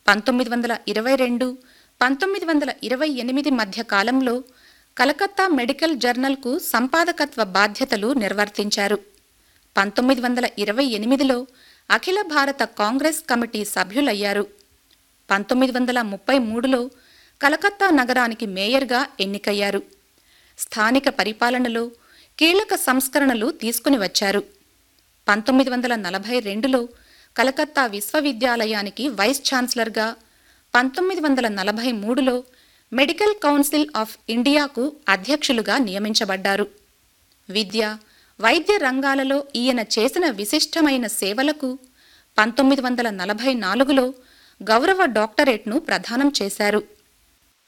పంతొమ్మిది వందల ఇరవై రెండు పంతొమ్మిది వందల ఇరవై ఎనిమిది మధ్య కాలంలో కలకత్తా మెడికల్ జర్నల్కు సంపాదకత్వ బాధ్యతలు నిర్వర్తించారు పంతొమ్మిది వందల ఇరవై ఎనిమిదిలో అఖిల భారత కాంగ్రెస్ కమిటీ సభ్యులయ్యారు పంతొమ్మిది వందల ముప్పై మూడులో కలకత్తా నగరానికి మేయర్గా ఎన్నికయ్యారు స్థానిక పరిపాలనలో కీలక సంస్కరణలు తీసుకుని వచ్చారు పంతొమ్మిది వందల నలభై రెండులో కలకత్తా విశ్వవిద్యాలయానికి వైస్ ఛాన్సలర్గా పంతొమ్మిది వందల నలభై మూడులో మెడికల్ కౌన్సిల్ ఆఫ్ ఇండియాకు అధ్యక్షులుగా నియమించబడ్డారు విద్య వైద్య రంగాలలో ఈయన చేసిన విశిష్టమైన సేవలకు పంతొమ్మిది వందల నలభై నాలుగులో గౌరవ డాక్టరేట్ను ప్రదానం చేశారు